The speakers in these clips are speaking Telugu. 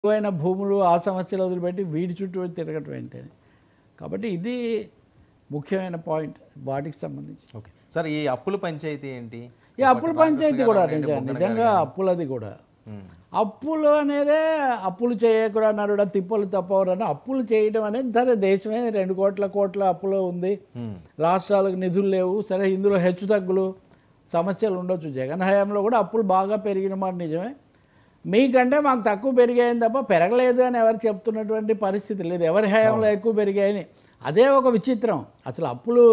ఎక్కువైన భూములు ఆ సమస్యలు వదిలిపెట్టి వీడి చుట్టూ తిరగటం ఏంటని కాబట్టి ఇది ముఖ్యమైన పాయింట్ వాటికి సంబంధించి ఓకే సార్ ఈ అప్పుల పంచాయతీ ఏంటి ఈ అప్పుల పంచాయతీ కూడా నిజంగా నిజంగా అప్పులది కూడా ఉమ్. అప్పులు అనేదే అప్పులు చేయకురా నరుడ తిప్పలు తప్పవరని అప్పులు చేయడం అనేది సరే దేశమే రెండు కోట్ల కోట్ల అప్పులు ఉంది ఉమ్. రాష్ట్రాలకు నిధులు లేవు సరే ఇందులో హెచ్చు తగ్గులు సమస్యలు ఉండొచ్చు జగన్ హయాంలో కూడా అప్పులు బాగా పెరిగిన మాట నిజమే మీకంటే మాకు తక్కువ పెరిగాయని తప్ప పెరగలేదు అని ఎవరు చెప్తున్నటువంటి పరిస్థితి లేదు ఎవరి హయాంలో ఎక్కువ పెరిగాయని అదే ఒక విచిత్రం అసలు అప్పులు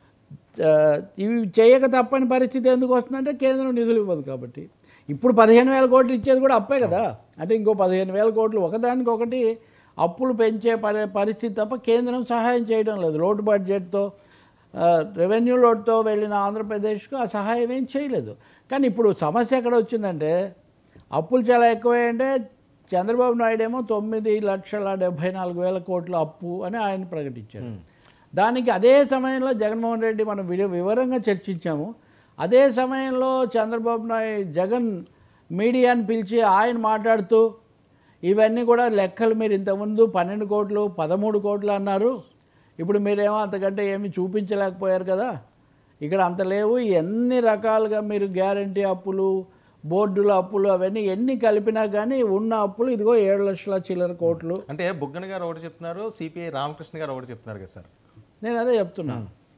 ఆ, ఇవి చేయక తప్పని పరిస్థితి ఎందుకు వస్తుందంటే కేంద్రం నిధులు ఇవ్వదు కాబట్టి ఇప్పుడు పదిహేను వేల కోట్లు ఇచ్చేది కూడా అప్పే కదా అంటే ఇంకో పదిహేను వేల కోట్లు ఒకదానికి ఒకటి అప్పులు పెంచే పరి పరిస్థితి తప్ప కేంద్రం సహాయం చేయడం లేదు లోటు బడ్జెట్తో ఆ, రెవెన్యూ లోటుతో వెళ్ళిన ఆంధ్రప్రదేశ్కు ఆ సహాయం ఏం చేయలేదు కానీ ఇప్పుడు సమస్య ఎక్కడ వచ్చిందంటే అప్పులు చాలా ఎక్కువే చంద్రబాబు నాయుడు ఏమో తొమ్మిది లక్షల డెబ్భై నాలుగు వేల కోట్ల అప్పు అని ఆయన ప్రకటించారు దానికి అదే సమయంలో జగన్మోహన్ రెడ్డి మనం విడి వివరంగా చర్చించాము అదే సమయంలో చంద్రబాబు నాయుడు జగన్ మీడియాని పిలిచి ఆయన మాట్లాడుతూ ఇవన్నీ కూడా లెక్కలు మీరు ఇంతకుముందు పన్నెండు కోట్లు పదమూడు కోట్లు అన్నారు ఇప్పుడు మీరేమో అంతకంటే ఏమి చూపించలేకపోయారు కదా ఇక్కడ అంత లేవు ఎన్ని రకాలుగా మీరు గ్యారంటీ అప్పులు బోర్డుల అప్పులు అవన్నీ ఎన్ని కలిపినా కానీ ఉన్న అప్పులు ఇదిగో ఏడు లక్షల చిల్లర కోట్లు అంటే బుగ్గన గారు ఒకటి చెప్తున్నారు సిపిఐ రామకృష్ణ గారు ఒకటి చెప్తున్నారు కదా సార్ నేను అదే చెప్తున్నా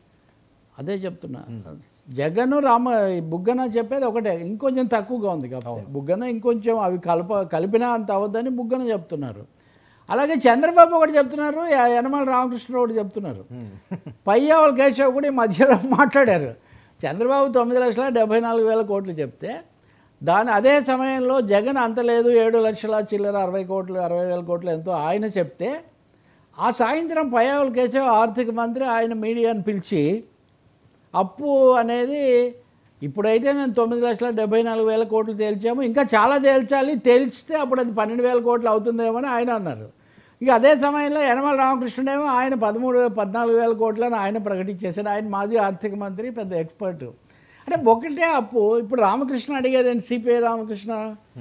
అదే చెప్తున్నా జగన్ రామ బుగ్గన చెప్పేది ఒకటే ఇంకొంచెం తక్కువగా ఉంది కాబట్టి బుగ్గన ఇంకొంచెం అవి కలప కలిపినా అంత అవద్దని బుగ్గన చెప్తున్నారు అలాగే చంద్రబాబు ఒకటి చెప్తున్నారు య- యనమల రామకృష్ణ ఒకటి చెప్తున్నారు పయ్యావల కేశవ్ కూడా ఈ మధ్యలో మాట్లాడారు చంద్రబాబు తొమ్మిది లక్షల డెబ్బై నాలుగు వేల కోట్లు చెప్తే దాని అదే సమయంలో జగన్ అంత లేదు ఏడు లక్షల చిల్లర అరవై కోట్లు అరవై వేల కోట్లు ఎంతో ఆయన చెప్తే ఆ సాయంత్రం పయ్యావల కేశవ్ ఆర్థిక మంత్రి ఆయన మీడియాను పిలిచి అప్పు అనేది ఇప్పుడైతే మేము తొమ్మిది లక్షల డెబ్బై నాలుగు వేల కోట్లు తేల్చాము ఇంకా చాలా తేల్చాలి తేల్చితే అప్పుడు అది పన్నెండు వేల కోట్లు అవుతుందేమో అని ఆయన అన్నారు ఇక అదే సమయంలో యనమల రామకృష్ణుడేమో ఆయన పదమూడు పద్నాలుగు వేల కోట్లని ఆయన ప్రకటించేశాడు ఆయన మాజీ ఆర్థిక మంత్రి పెద్ద ఎక్స్పర్ట్ అంటే ఒకటే అప్పు ఇప్పుడు రామకృష్ణ అడిగేదండి సిపిఐ రామకృష్ణ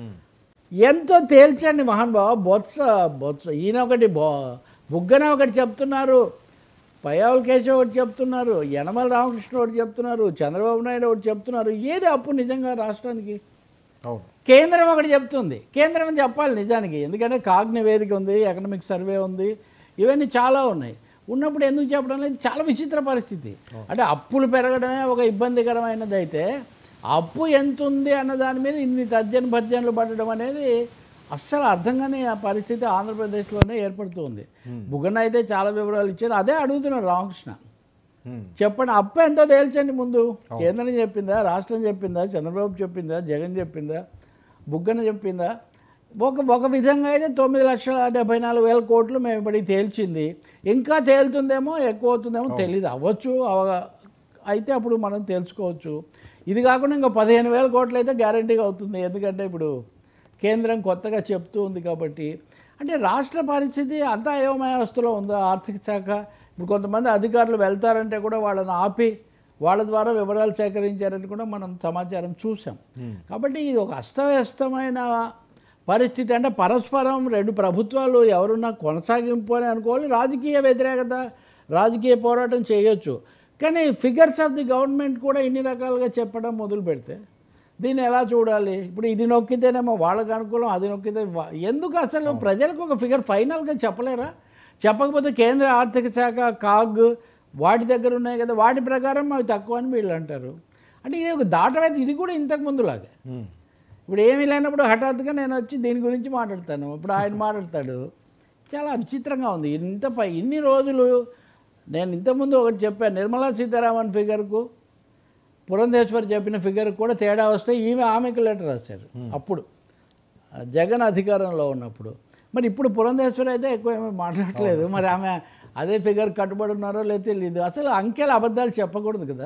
ఎంతో తేల్చండి మహానుభావ బొత్స బొత్స ఈయన ఒకటి బొ బుగ్గన ఒకటి చెప్తున్నారు పయ్యావుల కేశవ్ ఒకటి చెప్తున్నారు యనమల రామకృష్ణ ఒకటి చెప్తున్నారు చంద్రబాబు నాయుడు ఒకటి చెప్తున్నారు ఏది అప్పు నిజంగా రాష్ట్రానికి అవును కేంద్రం ఒకటి చెప్తుంది కేంద్రం చెప్పాలి నిజానికి ఎందుకంటే కాగ్ నివేదిక ఉంది ఎకనామిక్ సర్వే ఉంది ఇవన్నీ చాలా ఉన్నాయి ఉన్నప్పుడు ఎందుకు చెప్పడం లేదు చాలా విచిత్ర పరిస్థితి అంటే అప్పులు పెరగడమే ఒక ఇబ్బందికరమైనది అయితే అప్పు ఎంత ఉంది అన్న దాని మీద ఇన్ని తర్జన భర్జనలు పడడం అనేది అస్సలు అర్థం కాని ఆ పరిస్థితి ఆంధ్రప్రదేశ్లోనే ఏర్పడుతుంది బుగ్గన అయితే చాలా వివరాలు ఇచ్చారు అదే అడుగుతున్నారు రామకృష్ణ ఉమ్. చెప్పండి అప్పు ఎంతో తేల్చండి ముందు కేంద్రం చెప్పిందా రాష్ట్రం చెప్పిందా చంద్రబాబు చెప్పిందా జగన్ చెప్పిందా బుగ్గన చెప్పిందా ఒక ఒక విధంగా అయితే తొమ్మిది లక్షల డెబ్బై నాలుగు వేల కోట్లు మేము ఇప్పటికి తేల్చింది ఇంకా తేలుతుందేమో ఎక్కువ అవుతుందేమో తెలియదు అవ్వచ్చు అవ- అయితే అప్పుడు మనం తెలుసుకోవచ్చు ఇది కాకుండా ఇంకా పదిహేను వేల కోట్లు అయితే గ్యారంటీగా అవుతుంది ఎందుకంటే ఇప్పుడు కేంద్రం కొత్తగా చెప్తూ ఉంది కాబట్టి అంటే రాష్ట్ర పరిస్థితి అంతా అయోమయవస్థలో ఉందా ఆర్థిక శాఖ ఇప్పుడు కొంతమంది అధికారులు వెళ్తారంటే కూడా వాళ్ళని ఆపి వాళ్ళ ద్వారా వివరాలు సేకరించారని కూడా మనం సమాచారం చూసాం కాబట్టి ఇది ఒక అస్తవ్యస్తమైన పరిస్థితి అంటే పరస్పరం రెండు ప్రభుత్వాలు ఎవరున్నా కొనసాగింపు అని అనుకోవాలి రాజకీయ వ్యతిరేకత రాజకీయ పోరాటం చేయొచ్చు కానీ ఫిగర్స్ ఆఫ్ ది గవర్నమెంట్ కూడా ఇన్ని రకాలుగా చెప్పడం మొదలు పెడితే దీన్ని ఎలా చూడాలి ఇప్పుడు ఇది నొక్కితేనేమో వాళ్ళకి అనుకూలం అది నొక్కితే వా- ఎందుకు అసలు ప్రజలకు ఒక ఫిగర్ ఫైనల్గా చెప్పలేరా చెప్పకపోతే కేంద్ర ఆర్థిక శాఖ కాగ్ వాటి దగ్గర ఉన్నాయి కదా వాటి ప్రకారం అవి తక్కువ అని వీళ్ళు అంటారు అంటే ఇది ఒక దాటమైతే ఇది కూడా ఇంతకు ముందులాగే ఉమ్. ఇప్పుడు ఏమీ లేనప్పుడు హఠాత్తుగా నేను వచ్చి దీని గురించి మాట్లాడతాను ఇప్పుడు ఆయన మాట్లాడతాడు చాలా విచిత్రంగా ఉంది ఇంత పై ఇన్ని రోజులు నేను ఇంతకుముందు ఒకటి చెప్పాను నిర్మలా సీతారామన్ ఫిగర్కు పురంధేశ్వర్ చెప్పిన ఫిగర్ కూడా తేడా వస్తే ఈమె ఆమెకు లెటర్ రాశారు అప్పుడు ఆ జగన్ అధికారంలో ఉన్నప్పుడు మరి ఇప్పుడు పురంధేశ్వర్ అయితే ఎక్కువ ఏమీ మాట్లాడట్లేదు మరి ఆమె అదే ఫిగర్ కట్టుబడి ఉన్నారో లేదో తెలియదు అసలు అంకెల అబద్ధాలు చెప్పకూడదు కదా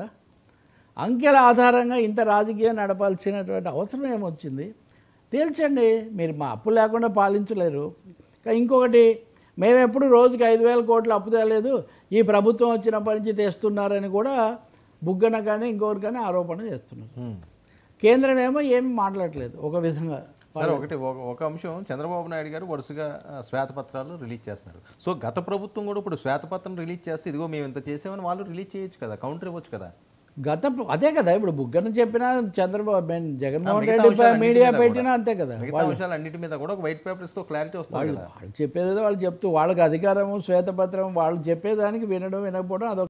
అంకెల ఆధారంగా ఇంత రాజకీయం నడపాల్సినటువంటి అవసరం ఏమొచ్చింది తేల్చండి మీరు మా అప్పు లేకుండా పాలించలేరు ఇంకా ఇంకొకటి మేము ఎప్పుడు రోజుకి ఐదు వేల కోట్లు అప్పు తేలేదు ఈ ప్రభుత్వం వచ్చినప్పటి నుంచి తెస్తున్నారని కూడా బుగ్గన కానీ ఇంకొకరు కానీ ఆరోపణ చేస్తున్నారు ఉమ్. కేంద్రం ఏమో ఏమి మాట్లాడలేదు ఒక విధంగా సరే ఒకటి ఒక ఒక అంశం చంద్రబాబు నాయుడు గారు వరుసగా ఆ, శ్వేతపత్రాలు రిలీజ్ చేస్తున్నారు సో గత ప్రభుత్వం కూడా ఇప్పుడు శ్వేతపత్రం రిలీజ్ చేస్తే ఇదిగో మేము ఇంత చేసామని వాళ్ళు రిలీజ్ చేయొచ్చు కదా కౌంటర్ ఇవ్వచ్చు కదా గత ప్ర- అదే కదా ఇప్పుడు బుగ్గన చెప్పినా చంద్రబాబు నేను జగన్మోహన్ మిగతా రెడ్డి అంశాలన్నిటి మీడియా మీద పెట్టినా అంతే కదా మిగతా అంశాలు అన్నిటి మీద కూడా ఒక వైట్ పేపర్స్తో క్లారిటీ వస్తుంది కదా వాళ్ళు చెప్పేది వాళ్ళు చెప్తూ వాళ్ళకి అధికారము శ్వేతపత్రం వాళ్ళు చెప్పేదానికి వినడం వినకపోవడం అదొక